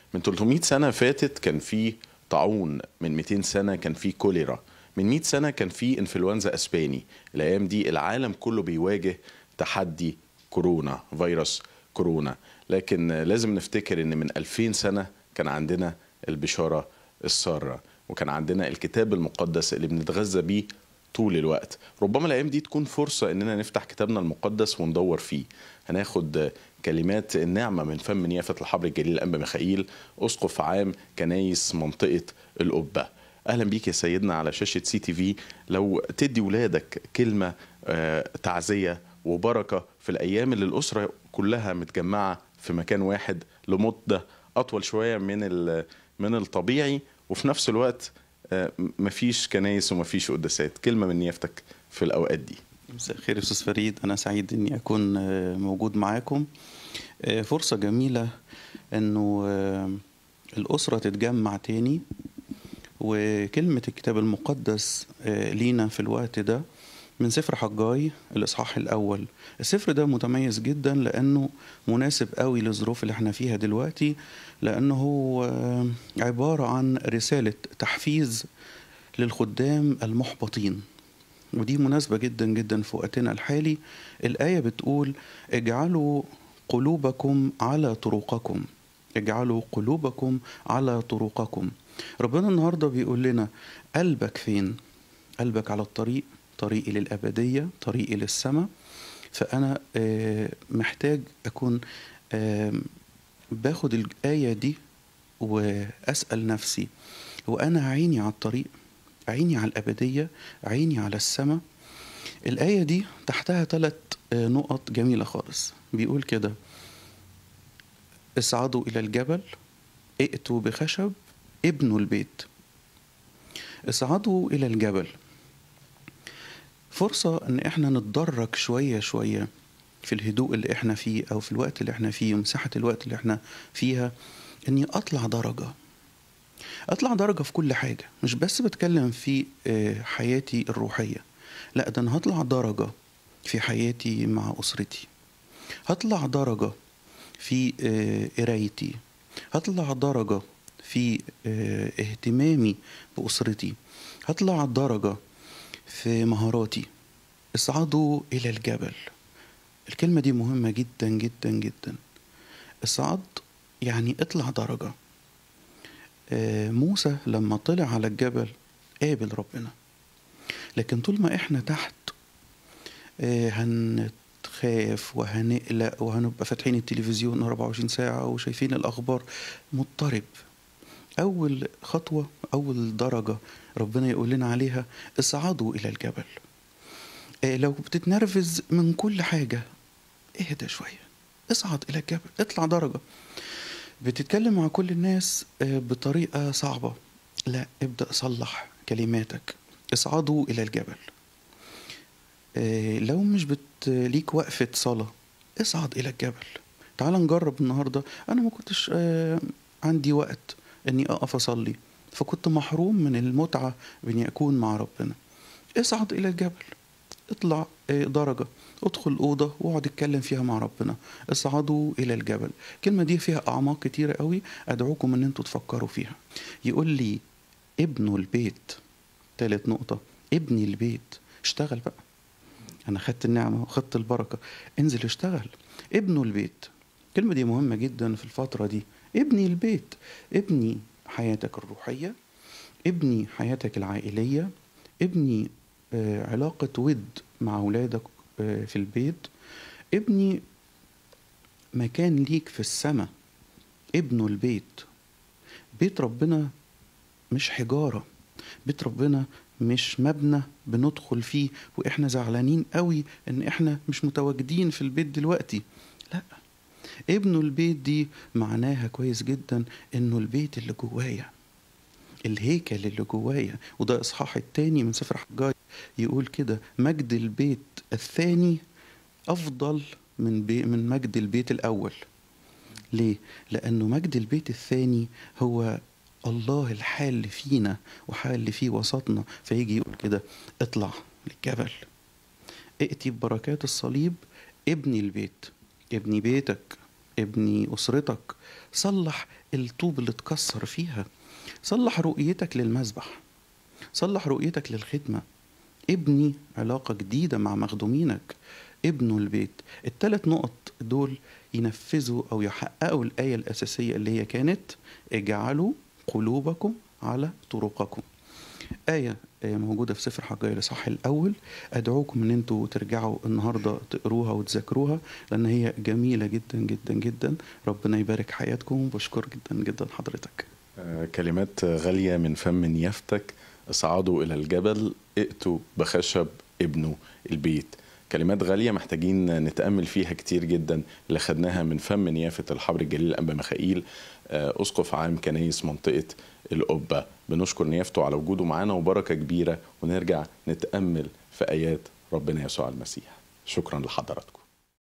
من 300 سنة فاتت كان في طاعون من 200 سنة كان في كوليرا من 100 سنة كان في انفلونزا اسباني الايام دي العالم كله بيواجه تحدي كورونا فيروس كورونا لكن لازم نفتكر ان من 2000 سنة كان عندنا البشارة السارة وكان عندنا الكتاب المقدس اللي بنتغذى بيه طول الوقت ربما الايام دي تكون فرصه اننا نفتح كتابنا المقدس وندور فيه هناخد كلمات النعمه من فم نيافه الحبر الجليل الانبا ميخائيل اسقف عام كنايس منطقه القبه اهلا بيك يا سيدنا على شاشه سي تي في لو تدي ولادك كلمه آه، تعزيه وبركه في الايام اللي الاسره كلها متجمعه في مكان واحد لمده اطول شويه من ال- من الطبيعي وفي نفس الوقت آه، مفيش كنايس ومفيش قداسات كلمه من نيافتك في الاوقات دي مساء الخير يا استاذ فريد انا سعيد اني اكون آه، موجود معاكم آه، فرصه جميله انه آه، الاسره تتجمع تاني وكلمه الكتاب المقدس آه، لينا في الوقت ده من سفر حجاي الاصحاح الاول السفر ده متميز جدا لانه مناسب قوي للظروف اللي احنا فيها دلوقتي لانه هو آه، عباره عن رساله تحفيز للخدام المحبطين ودي مناسبة جدا جدا في وقتنا الحالي الآية بتقول اجعلوا قلوبكم على طرقكم اجعلوا قلوبكم على طرقكم ربنا النهاردة بيقول لنا قلبك فين قلبك على الطريق طريقي للأبدية طريقي للسماء فأنا آه، محتاج أكون آه، باخد الآية دي وأسأل نفسي وأنا عيني على الطريق عيني على الأبدية عيني على السماء الآية دي تحتها ثلاث نقط جميلة خالص بيقول كده اصعدوا إلى الجبل ائتوا بخشب ابنوا البيت اصعدوا إلى الجبل فرصة إن إحنا نتدرج شوية شوية في الهدوء اللي إحنا فيه أو في الوقت اللي إحنا فيه ومساحة الوقت اللي إحنا فيها إني أطلع درجة اطلع درجه في كل حاجه مش بس بتكلم في آه، حياتي الروحيه لا ده انا هطلع درجه في حياتي مع اسرتي هطلع درجه في آه، قرايتي هطلع درجه في آه، اهتمامي باسرتي هطلع درجه في مهاراتي اصعدوا الى الجبل الكلمه دي مهمه جدا جدا جدا اصعد يعني اطلع درجه آه، موسى لما طلع على الجبل قابل ربنا لكن طول ما احنا تحت آه، هنخاف وهنقلق وهنبقى فاتحين التلفزيون 24 ساعة وشايفين الأخبار مضطرب أول خطوة أول درجة ربنا يقول لنا عليها اصعدوا إلى الجبل آه، لو بتتنرفز من كل حاجة اهدى شوية اصعد إلى الجبل اطلع درجة بتتكلم مع كل الناس آه، بطريقة صعبة لا ابدأ صلح كلماتك اصعدوا إلى الجبل آه، لو مش بت ليك وقفة صلاة اصعد إلى الجبل تعال نجرب النهاردة أنا ما كنتش آه، عندي وقت إني أقف أصلي فكنت محروم من المتعة بإني أكون مع ربنا اصعد إلى الجبل اطلع آه، درجة ادخل أوضة واقعد اتكلم فيها مع ربنا اصعدوا إلى الجبل الكلمة دي فيها أعماق كتيرة قوي أدعوكم إن انتوا تفكروا فيها يقول لي ابنوا البيت تالت نقطة ابني البيت اشتغل بقى أنا خدت النعمة وخدت البركة انزل اشتغل ابنوا البيت الكلمة دي مهمة جدا في الفترة دي ابني البيت ابني حياتك الروحية ابني حياتك العائلية ابني آه، علاقة ود مع أولادك آه، في البيت ابني مكان ليك في السماء ابنه البيت بيت ربنا مش حجارة بيت ربنا مش مبنى بندخل فيه واحنا زعلانين قوي ان احنا مش متواجدين في البيت دلوقتي لا ابنه البيت دي معناها كويس جدا انه البيت اللي جوايا الهيكل اللي جوايا وده اصحاح التاني من سفر حجاي يقول كده مجد البيت الثاني افضل من بي من مجد البيت الاول ليه لانه مجد البيت الثاني هو الله الحال فينا وحال في وسطنا فيجي يقول كده اطلع للجبل ائتي ببركات الصليب ابني البيت ابني بيتك ابني أسرتك صلح الطوب اللي اتكسر فيها صلح رؤيتك للمذبح صلح رؤيتك للخدمة ابني علاقة جديدة مع مخدومينك ابنوا البيت الثلاث نقط دول ينفذوا أو يحققوا الآية الأساسية اللي هي كانت اجعلوا قلوبكم على طرقكم آية آية موجودة في سفر حجاية الإصحاح الأول أدعوكم إن أنتوا ترجعوا النهاردة تقروها وتذاكروها لأن هي جميلة جدا جدا جدا ربنا يبارك حياتكم بشكر جدا جدا حضرتك آه، كلمات غالية من فم نيافتك اصعدوا إلى الجبل ائتوا بخشب ابنوا البيت كلمات غالية محتاجين نتأمل فيها كتير جدا اللي خدناها من فم نيافة الحبر الجليل أنبا مخائيل آه، أسقف عام كنايس منطقة القبة بنشكر نيافته على وجوده معانا وبركة كبيرة ونرجع نتأمل في آيات ربنا يسوع المسيح شكرا لحضراتكم